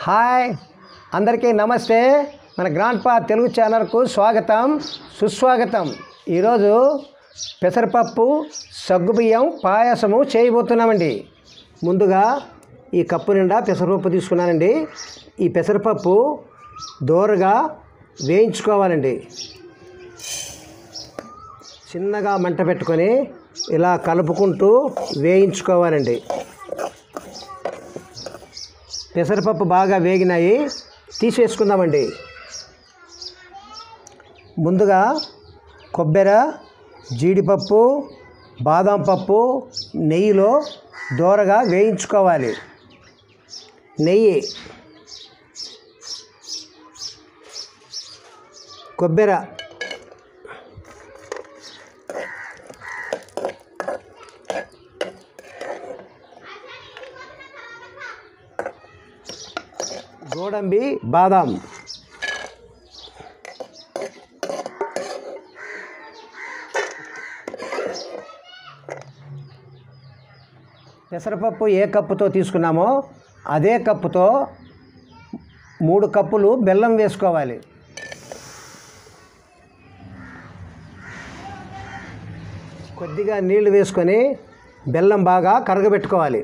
hi అందరికీ నమస్తే మన గ్రాండ్ పా తెలుగు ఛానల్కు స్వాగతం సుస్వాగతం ఈరోజు పెసరపప్పు సగ్గుబియ్యం పాయసము చేయబోతున్నామండి ముందుగా ఈ కప్పు నిండా పెసరపప్పు తీసుకున్నానండి ఈ పెసరపప్పు దోరగా వేయించుకోవాలండి చిన్నగా మంట పెట్టుకొని ఇలా కలుపుకుంటూ వేయించుకోవాలండి పెసరపప్పు బాగా వేగినాయి తీసేసుకుందామండి ముందుగా కొబ్బరి జీడిపప్పు బాదం పప్పు నెయ్యిలో దోరగా వేయించుకోవాలి నెయ్యి కొబ్బరి గోడంబి బాదాం పెసరపప్పు ఏ కప్పుతో తీసుకున్నామో అదే కప్పుతో మూడు కప్పులు బెల్లం వేసుకోవాలి కొద్దిగా నీళ్లు వేసుకొని బెల్లం బాగా కరగబెట్టుకోవాలి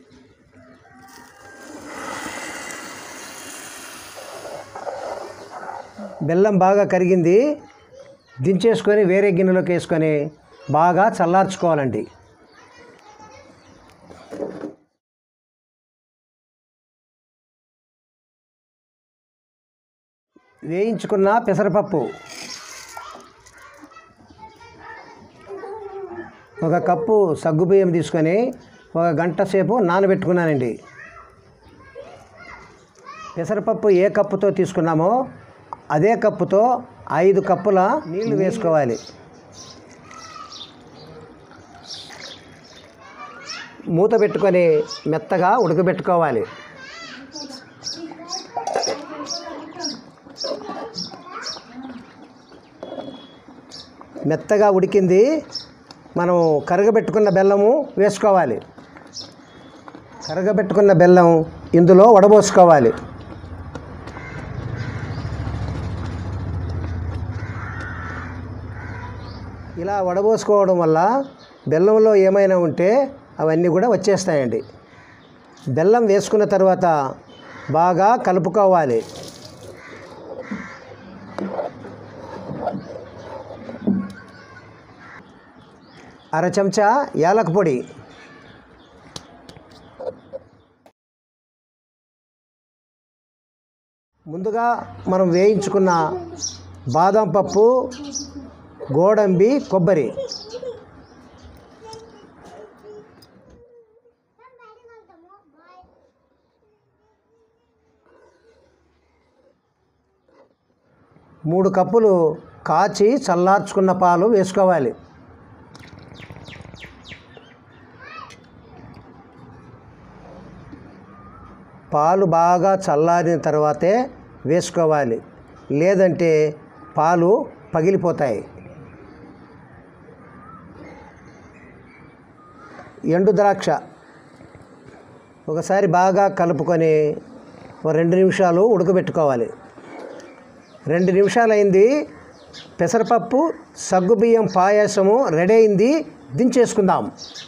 బెల్లం బాగా కరిగింది దించేసుకొని వేరే గిన్నెలోకి వేసుకొని బాగా చల్లార్చుకోవాలండి వేయించుకున్న పెసరపప్పు ఒక కప్పు సగ్గుబియ్యం తీసుకొని ఒక గంట సేపు నానబెట్టుకున్నానండి పెసరపప్పు ఏ కప్పుతో తీసుకున్నామో అదే కప్పుతో ఐదు కప్పుల నీళ్లు వేసుకోవాలి మూత పెట్టుకొని మెత్తగా ఉడకబెట్టుకోవాలి మెత్తగా ఉడికింది మనం కరగబెట్టుకున్న బెల్లము వేసుకోవాలి కరగబెట్టుకున్న బెల్లం ఇందులో వడబోసుకోవాలి ఇలా వడబోసుకోవడం వల్ల బెల్లంలో ఏమైనా ఉంటే అవన్నీ కూడా వచ్చేస్తాయండి బెల్లం వేసుకున్న తర్వాత బాగా కలుపుకోవాలి అర చెంచా యాలక పొడి ముందుగా మనం వేయించుకున్న బాదం పప్పు గోడంబి కొబ్బరి మూడు కప్పులు కాచి చల్లార్చుకున్న పాలు వేసుకోవాలి పాలు బాగా చల్లారిన తర్వాతే వేసుకోవాలి లేదంటే పాలు పగిలిపోతాయి ఎండు ద్రాక్ష ఒకసారి బాగా కలుపుకొని ఒక రెండు నిమిషాలు ఉడకబెట్టుకోవాలి రెండు నిమిషాలు అయింది పెసరపప్పు సగ్గుబియ్యం పాయసము రెడీ అయింది దించేసుకుందాం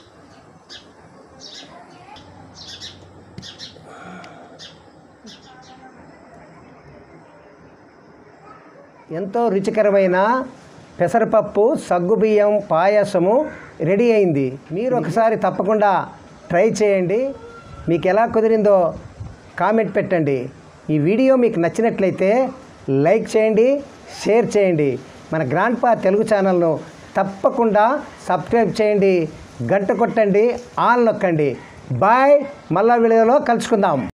ఎంతో రుచికరమైన పెసరపప్పు సగ్గుబియ్యం పాయసము రెడీ అయింది మీరు ఒకసారి తప్పకుండా ట్రై చేయండి మీకు ఎలా కుదిరిందో కామెంట్ పెట్టండి ఈ వీడియో మీకు నచ్చినట్లయితే లైక్ చేయండి షేర్ చేయండి మన గ్రాండ్ పా తెలుగు ఛానల్ను తప్పకుండా సబ్స్క్రైబ్ చేయండి గంట కొట్టండి ఆన్ నొక్కండి బాయ్ మళ్ళా వీడియోలో కలుసుకుందాం